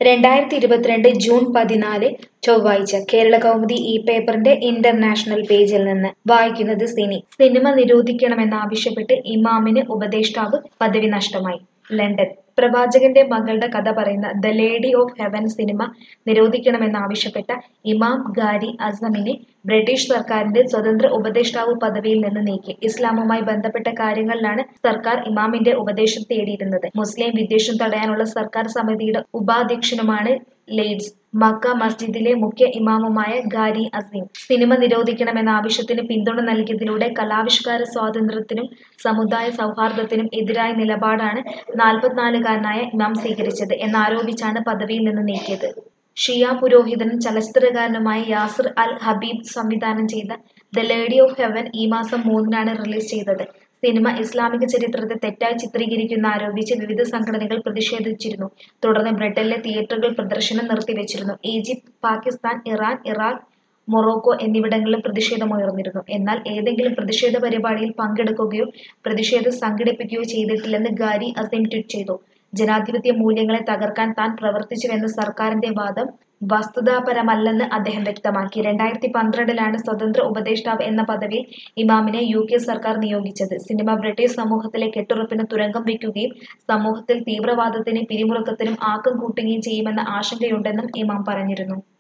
രണ്ടായിരത്തി ഇരുപത്തിരണ്ട് ജൂൺ പതിനാല് ചൊവ്വാഴ്ച കേരള കൗമുദി ഈ പേപ്പറിന്റെ ഇന്റർനാഷണൽ പേജിൽ നിന്ന് വായിക്കുന്നത് സിനി സിനിമ നിരോധിക്കണമെന്നാവശ്യപ്പെട്ട് ഇമാമിന് ഉപദേഷ്ടാവ് പദവി നഷ്ടമായി ലണ്ടൻ പ്രവാചകന്റെ മകളുടെ കഥ പറയുന്ന the lady of heaven cinema നിരോധിക്കണമെന്നാവശ്യപ്പെട്ട ഇമാം ഗാരി അസമിനെ ബ്രിട്ടീഷ് സർക്കാരിന്റെ സ്വതന്ത്ര ഉപദേഷ്ടാവ് പദവിയിൽ നിന്ന് നീക്കി ഇസ്ലാമുമായി ബന്ധപ്പെട്ട കാര്യങ്ങളിലാണ് സർക്കാർ ഇമാമിന്റെ ഉപദേശം തേടിയിരുന്നത് മുസ്ലിം വിദ്വേഷം തടയാനുള്ള സർക്കാർ സമിതിയുടെ ഉപാധ്യക്ഷനുമാണ് ലെയ്ഡ്സ് മക്ക മസ്ജിദിലെ മുഖ്യ ഇമാമുമായ ഗാരി അസീം സിനിമ നിരോധിക്കണമെന്ന ആവശ്യത്തിന് പിന്തുണ നൽകിയതിലൂടെ കലാവിഷ്കാര സ്വാതന്ത്ര്യത്തിനും സമുദായ സൗഹാർദ്ദത്തിനും എതിരായ നിലപാടാണ് നാൽപ്പത്തിനാലുകാരനായ ഇമാം സ്വീകരിച്ചത് എന്നാരോപിച്ചാണ് പദവിയിൽ നിന്ന് നീക്കിയത് ഷിയ പുരോഹിതനും ചലച്ചിത്രകാരനുമായ യാസിർ അൽ ഹബീബ് സംവിധാനം ചെയ്ത ദ ലേഡി ഓഫ് ഹെവൻ ഈ മാസം മൂന്നിനാണ് റിലീസ് ചെയ്തത് സിനിമ ഇസ്ലാമിക ചരിത്രത്തെ തെറ്റായി ചിത്രീകരിക്കുന്ന ആരോപിച്ച് വിവിധ സംഘടനകൾ പ്രതിഷേധിച്ചിരുന്നു തുടർന്ന് ബ്രിട്ടനിലെ തിയേറ്ററുകൾ പ്രദർശനം നിർത്തിവെച്ചിരുന്നു Egypt Pakistan Iran Iraq Morocco എന്നിവിടങ്ങളിലും പ്രതിഷേധമുയർന്നിരുന്നു എന്നാൽ ഏതെങ്കിലും പ്രതിഷേധ പരിപാടിയിൽ പങ്കെടുക്കുകയോ പ്രതിഷേധം സംഘടിപ്പിക്കുകയോ ചെയ്തിട്ടില്ലെന്ന് ഗാരി അസീം ട്വീറ്റ് ചെയ്തു ജനാധിപത്യ മൂല്യങ്ങളെ തകർക്കാൻ താൻ പ്രവർത്തിച്ചുവെന്ന സർക്കാരിന്റെ വാദം വസ്തുതാപരമല്ലെന്ന് അദ്ദേഹം വ്യക്തമാക്കി രണ്ടായിരത്തി പന്ത്രണ്ടിലാണ് സ്വതന്ത്ര ഉപദേഷ്ടാവ് എന്ന പദവിയിൽ ഇമാമിനെ യു കെ സർക്കാർ നിയോഗിച്ചത് സിനിമ ബ്രിട്ടീഷ് സമൂഹത്തിലെ കെട്ടുറപ്പിന് തുരങ്കം വയ്ക്കുകയും സമൂഹത്തിൽ തീവ്രവാദത്തിനും പിരിമുറുക്കത്തിനും ആക്കം കൂട്ടുകയും ചെയ്യുമെന്ന ആശങ്കയുണ്ടെന്നും ഇമാം പറഞ്ഞിരുന്നു